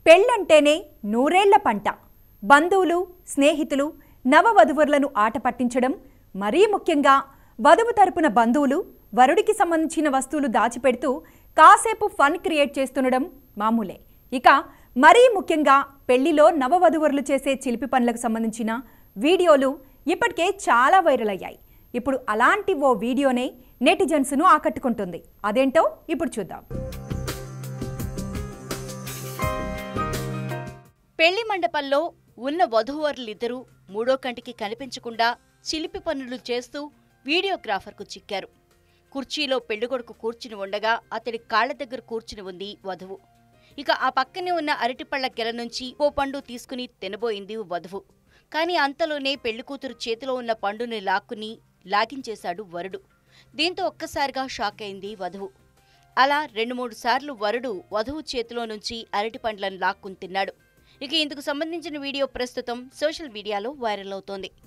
పెళ్ళంటేనే నూరేళ్ల పంట బంధువులు స్నేహితులు నవవధువరులను ఆట పట్టించడం మరీ ముఖ్యంగా వధువు తరపున బంధువులు వరుడికి సంబంధించిన వస్తువులు దాచిపెడుతూ కాసేపు ఫన్ క్రియేట్ చేస్తుండడం మామూలే ఇక మరీ ముఖ్యంగా పెళ్లిలో నవవధువరులు చేసే చిలిపి పనులకు సంబంధించిన వీడియోలు ఇప్పటికే చాలా వైరల్ అయ్యాయి ఇప్పుడు అలాంటి ఓ వీడియోనే నెటిజన్స్ను ఆకట్టుకుంటుంది అదేంటో ఇప్పుడు చూద్దాం పెళ్లి మండపంలో ఉన్న వధూవరులిద్దరూ మూడో కంటికి కనిపించకుండా చిలిపి పనులు చేస్తూ వీడియోగ్రాఫర్కు చిక్కారు కుర్చీలో పెళ్లికొడుకు కూర్చుని ఉండగా అతడి కాళ్ల దగ్గర కూర్చుని ఉంది వధువు ఇక ఆ పక్కనే ఉన్న అరటిపళ్ల గెల నుంచి ఓ పండు తీసుకుని తినబోయింది వధువు కానీ అంతలోనే పెళ్లికూతురు చేతిలో ఉన్న పండుని లాక్కుని లాగించేశాడు వరుడు దీంతో ఒక్కసారిగా షాక్ అయింది వధువు అలా రెండు మూడు సార్లు వరుడు వధువు చేతిలో నుంచి అరటి పండ్లను లాక్కుని తిన్నాడు ఇక ఇందుకు సంబంధించిన వీడియో ప్రస్తుతం సోషల్ మీడియాలో వైరల్ అవుతోంది